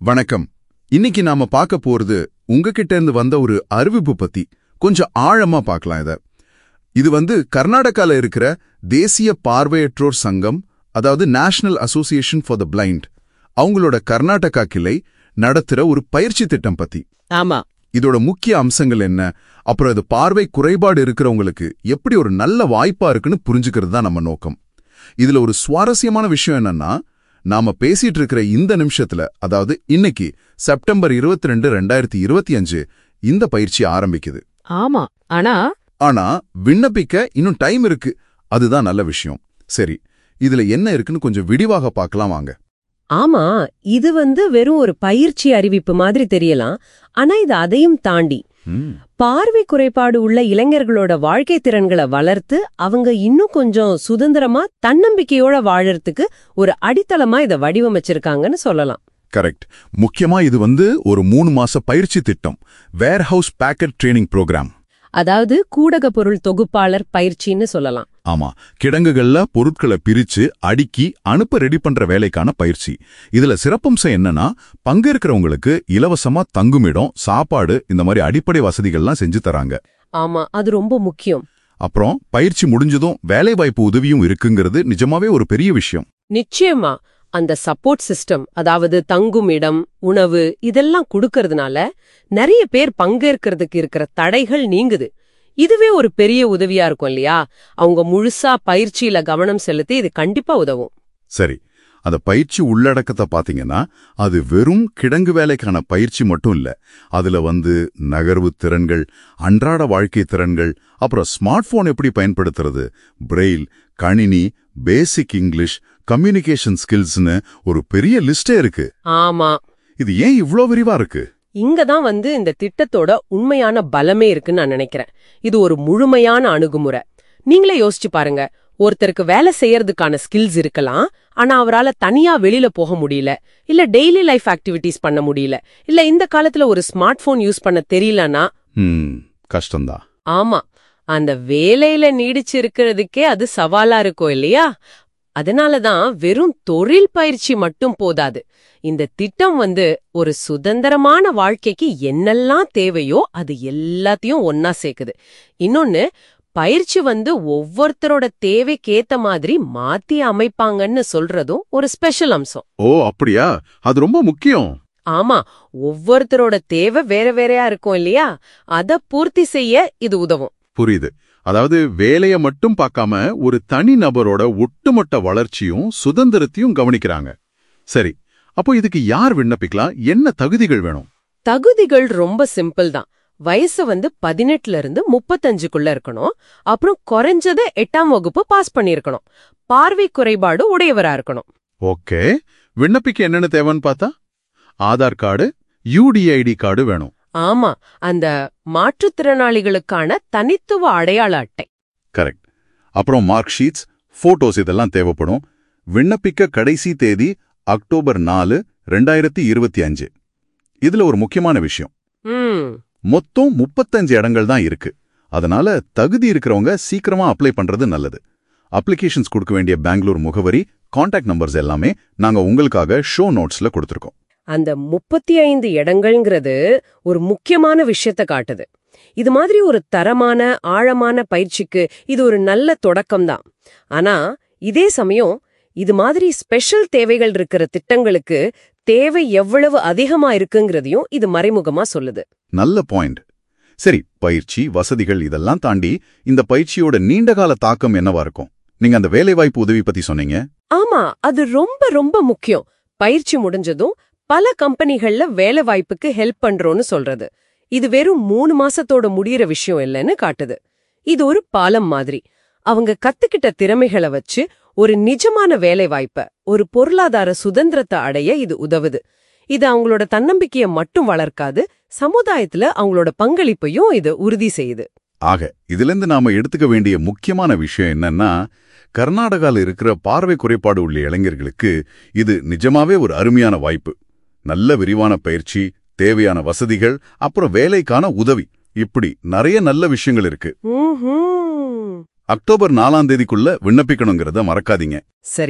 வணக்கம் இன்னைக்கு நாம பார்க்க போறது உங்ககிட்ட இருந்து வந்த ஒரு அறிவிப்பு பத்தி கொஞ்சம் ஆழமா பார்க்கலாம் இத இது வந்து கர்நாடகால இருக்கிற தேசிய பார்வையற்றோர் சங்கம் அதாவது national association for the blind அவங்களோட கர்நாடகா கிளை நடத்துற ஒரு பயிற்சி திட்டம் பத்தி ஆமா இதோட முக்கிய அம்சங்கள் என்ன அப்புறம் இது பார்வை குறைபாடு இருக்கிறவங்களுக்கு எப்படி ஒரு நல்ல வாய்ப்பா இருக்குன்னு புரிஞ்சுக்கிறது தான் நம்ம நோக்கம் இதுல ஒரு சுவாரஸ்யமான விஷயம் என்னன்னா நாம பேசிட்டு இருக்கிற இந்த நிமிஷத்துல அதாவது இன்னைக்கு செப்டம்பர் இருபத்தி ரெண்டு ரெண்டாயிரத்தி இருபத்தி அஞ்சு இந்த பயிற்சி ஆரம்பிக்குது ஆமா ஆனா ஆனா விண்ணப்பிக்க இன்னும் டைம் இருக்கு அதுதான் நல்ல விஷயம் சரி இதுல என்ன இருக்குன்னு கொஞ்சம் விடிவாக பார்க்கலாம் வாங்க ஆமா இது வந்து வெறும் ஒரு பயிற்சி அறிவிப்பு மாதிரி தெரியலாம் ஆனா இது அதையும் தாண்டி ம், பார்வை குறைபாடு உள்ள இளைஞர்களோட வாழ்க்கை திறன்களை வளர்த்து அவங்க இன்னும் கொஞ்சம் சுதந்திரமா தன்னம்பிக்கையோட வாழறதுக்கு ஒரு அடித்தளமா இத வடிவமைச்சிருக்காங்கன்னு சொல்லலாம் கரெக்ட் முக்கியமா இது வந்து ஒரு மூணு மாச பயிற்சி திட்டம் warehouse packet training programme அதாவது கூடக பொருள் தொகுப்பாளர் பயிற்சின்னு சொல்லலாம் ஆமா கிடங்குகள்ல பொருட்களை பிரிச்சு அடுக்கி அனுப்ப ரெடி பண்ற வேலைக்கான பயிற்சி இதுல சிறப்பம்சம் என்னன்னா பங்கேற்கிறவங்களுக்கு இலவசமா தங்குமிடம் சாப்பாடு இந்த மாதிரி அடிப்படை வசதிகள்லாம் செஞ்சு தராங்க ஆமா அது ரொம்ப முக்கியம் அப்புறம் பயிற்சி முடிஞ்சதும் வேலைவாய்ப்பு உதவியும் இருக்குங்கிறது நிஜமாவே ஒரு பெரிய விஷயம் நிச்சயமா அந்த சப்போர்ட் சிஸ்டம் அதாவது தங்கும் இடம் உணவு இதெல்லாம் கொடுக்கறதுனால நிறைய பேர் பங்கேற்கிறதுக்கு இருக்கிற தடைகள் நீங்குது இதுவே ஒரு பெரிய உதவியா இருக்கும் இல்லையா அவங்க முழுசா பயிற்சியில கவனம் செலுத்தி இது கண்டிப்பா உதவும் சரி அந்த பயிற்சி உள்ளடக்கத்தை பாத்தீங்கன்னா அது வெறும் கிடங்கு வேலைக்கான பயிற்சி மட்டும் இல்ல அதுல வந்து நகர்வு திறன்கள் அன்றாட வாழ்க்கை திறன்கள் அப்புறம் ஸ்மார்ட் போன் எப்படி பயன்படுத்துறது பிரெயில் கணினி பேசிக் இங்கிலீஷ் கம்யூனிகேஷன் ஸ்கில்ஸ்னு ஒரு பெரிய லிஸ்டே இருக்கு ஆமா இது ஏன் இவ்ளோ விரிவா இருக்கு இங்க தான் வந்து இந்த திட்டத்தோட உண்மையான பலமே இருக்குன்னு நான் நினைக்கிறேன் இது ஒரு முழுமையான அணுகுமுறை நீங்களே யோசிச்சு பாருங்க ஒருத்தருக்கு வேலை செய்யறதுக்கான ஸ்கில்ஸ் இருக்கலாம் ஆனா அவரால தனியா வெளியில போக முடியல இல்ல டெய்லி லைஃப் ஆக்டிவிட்டீஸ் பண்ண முடியல இல்ல இந்த காலத்துல ஒரு ஸ்மார்ட் போன் யூஸ் பண்ண தெரியலனா ம் கஷ்டம்தான் ஆமா அந்த வேலையில நீடிச்சு இருக்கிறதுக்கே அது சவாலா இருக்கும் இல்லையா அதனாலதான் வெறும் தொழில் பயிற்சி மட்டும் போதாது இந்த திட்டம் வந்து ஒரு சுதந்திரமான வாழ்க்கைக்கு என்னெல்லாம் தேவையோ அது எல்லாத்தையும் ஒன்னா சேர்க்குது இன்னொன்னு பயிற்சி வந்து ஒவ்வொருத்தரோட தேவைக்கேத்த மாதிரி மாத்தி அமைப்பாங்கன்னு சொல்றதும் ஒரு ஸ்பெஷல் அம்சம் ஓ அப்படியா அது ரொம்ப முக்கியம் ஆமா ஒவ்வொருத்தரோட தேவை வேற வேறையா இருக்கும் இல்லையா அத பூர்த்தி செய்ய இது உதவும் புரியுது அதாவது வேலைய மட்டும் பார்க்காம ஒரு தனி நபரோட ஒட்டுமொத்த வளர்ச்சியும் சுதந்திரத்தையும் கவனிக்கிறாங்க சரி அப்போ இதுக்கு யார் விண்ணப்பிக்கலாம் என்ன தகுதிகள் வேணும் தகுதிகள் ரொம்ப சிம்பிள் தான் வயசு வந்து பதினெட்டுல இருந்து முப்பத்தஞ்சுக்குள்ள இருக்கணும் அப்புறம் குறைஞ்சது எட்டாம் வகுப்பு பாஸ் பண்ணியிருக்கணும் பார்வை குறைபாடு உடையவரா இருக்கணும் ஓகே விண்ணப்பிக்க என்னென்ன தேவைன்னு பார்த்தா ஆதார் கார்டு யூடிஐடி கார்டு வேணும் ஆமா அந்த மாற்றுத்திறனாளிகளுக்கான தனித்துவ அடையாள அட்டை கரெக்ட் அப்புறம் மார்க் ஷீட்ஸ் போட்டோஸ் இதெல்லாம் தேவைப்படும் விண்ணப்பிக்க கடைசி தேதி அக்டோபர் நாலு ரெண்டாயிரத்தி இருபத்தி அஞ்சு இதுல ஒரு முக்கியமான விஷயம் ம் மொத்தம் முப்பத்தஞ்சு இடங்கள் தான் இருக்கு அதனால தகுதி இருக்கிறவங்க சீக்கிரமா அப்ளை பண்றது நல்லது அப்ளிகேஷன்ஸ் கொடுக்க வேண்டிய பெங்களூர் முகவரி காண்டாக்ட் நம்பர்ஸ் எல்லாமே நாங்க உங்களுக்காக ஷோ நோட்ஸ்ல கொடுத்துருக்கோம் அந்த முப்பத்தி ஐந்து இடங்கள்ங்கிறது ஒரு முக்கியமான விஷயத்த காட்டுது இது மாதிரி ஒரு தரமான ஆழமான பயிற்சிக்கு இது ஒரு நல்ல தொடக்கம்தான் ஆனா இதே சமயம் இது மாதிரி ஸ்பெஷல் தேவைகள் இருக்கிற திட்டங்களுக்கு தேவை எவ்வளவு அதிகமா இருக்குங்கிறதையும் இது மறைமுகமா சொல்லுது நல்ல பாயிண்ட் சரி பயிற்சி வசதிகள் இதெல்லாம் தாண்டி இந்த பயிற்சியோட நீண்டகால தாக்கம் என்னவா இருக்கும் நீங்க அந்த வேலைவாய்ப்பு உதவி பத்தி சொன்னீங்க ஆமா அது ரொம்ப ரொம்ப முக்கியம் பயிற்சி முடிஞ்சதும் பல கம்பெனிகள்ல வேலை வாய்ப்புக்கு ஹெல்ப் பண்றோம்னு சொல்றது இது வெறும் மூணு மாசத்தோட முடியிற விஷயம் இல்லைன்னு காட்டுது இது ஒரு பாலம் மாதிரி அவங்க கத்துக்கிட்ட திறமைகளை வச்சு ஒரு நிஜமான வேலை வாய்ப்ப ஒரு பொருளாதார சுதந்திரத்தை அடைய இது உதவுது இது அவங்களோட தன்னம்பிக்கையை மட்டும் வளர்க்காது சமுதாயத்துல அவங்களோட பங்களிப்பையும் இது உறுதி செய்யுது ஆக இதிலிருந்து நாம எடுத்துக்க வேண்டிய முக்கியமான விஷயம் என்னன்னா கர்நாடகால இருக்கிற பார்வை குறைபாடு உள்ள இளைஞர்களுக்கு இது நிஜமாவே ஒரு அருமையான வாய்ப்பு நல்ல விரிவான பயிற்சி தேவையான வசதிகள் அப்புறம் வேலைக்கான உதவி இப்படி நிறைய நல்ல விஷயங்கள் இருக்கு ம்ஹும். அக்டோபர் நாலாம் தேதிக்குள்ள விண்ணப்பிக்கணுங்கிறத மறக்காதீங்க சரி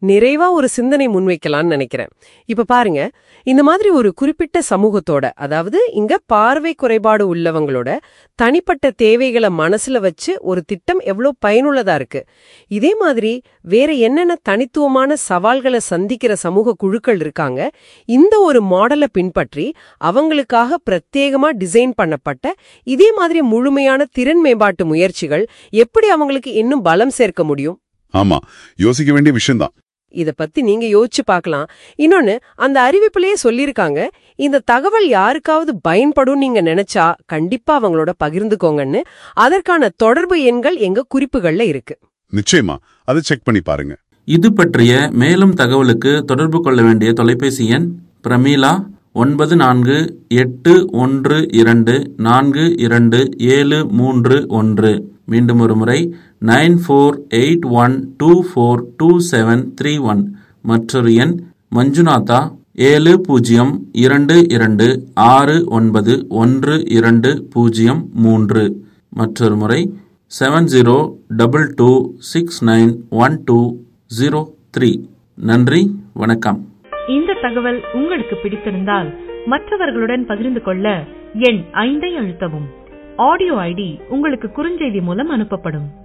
நிறைவா ஒரு சிந்தனை முன்வைக்கலாம்னு நினைக்கிறேன் இப்ப பாருங்க இந்த மாதிரி ஒரு குறிப்பிட்ட சமூகத்தோட அதாவது இங்க பார்வை குறைபாடு உள்ளவங்களோட தனிப்பட்ட தேவைகளை மனசுல வச்சு ஒரு திட்டம் எவ்வளவு பயனுள்ளதா இருக்கு இதே மாதிரி வேற என்னென்ன தனித்துவமான சவால்களை சந்திக்கிற சமூக குழுக்கள் இருக்காங்க இந்த ஒரு மாடலை பின்பற்றி அவங்களுக்காக பிரத்யேகமா டிசைன் பண்ணப்பட்ட இதே மாதிரி முழுமையான திறன் மேம்பாட்டு முயற்சிகள் எப்படி அவங்களுக்கு இன்னும் பலம் சேர்க்க முடியும் ஆமா யோசிக்க வேண்டிய விஷயம்தான் இத பத்தி நீங்க யோசிச்சு பார்க்கலாம் இன்னொன்னு அந்த அறிவிப்புலயே சொல்லிருக்காங்க இந்த தகவல் யாருக்காவது பயன்படும் நீங்க நினைச்சா கண்டிப்பா அவங்களோட பகிர்ந்துக்கோங்கன்னு அதற்கான தொடர்பு எண்கள் எங்க குறிப்புகள்ல இருக்கு நிச்சயமா அதை செக் பண்ணி பாருங்க இது பற்றிய மேலும் தகவலுக்கு தொடர்பு கொள்ள வேண்டிய தொலைபேசி எண் பிரமீளா ஒன்பது நான்கு எட்டு ஒன்று இரண்டு நான்கு இரண்டு ஏழு மூன்று ஒன்று மீண்டும் ஒரு முறை nine four eight one two four two seven three one மற்றொரு எண் மஞ்சுநாதா ஏழு பூஜ்ஜியம் இரண்டு இரண்டு ஆறு ஒன்பது ஒன்று இரண்டு பூஜ்ஜியம் மூன்று மற்றொரு முறை seven zero double two six nine one two zero three நன்றி வணக்கம் இந்த தகவல் உங்களுக்கு பிடித்திருந்தால் மற்றவர்களுடன் பகிர்ந்து கொள்ள எண் ஐந்தை அழுத்தவும் ஆடியோ ஐடி உங்களுக்கு குறுஞ்செய்தி மூலம் அனுப்பப்படும்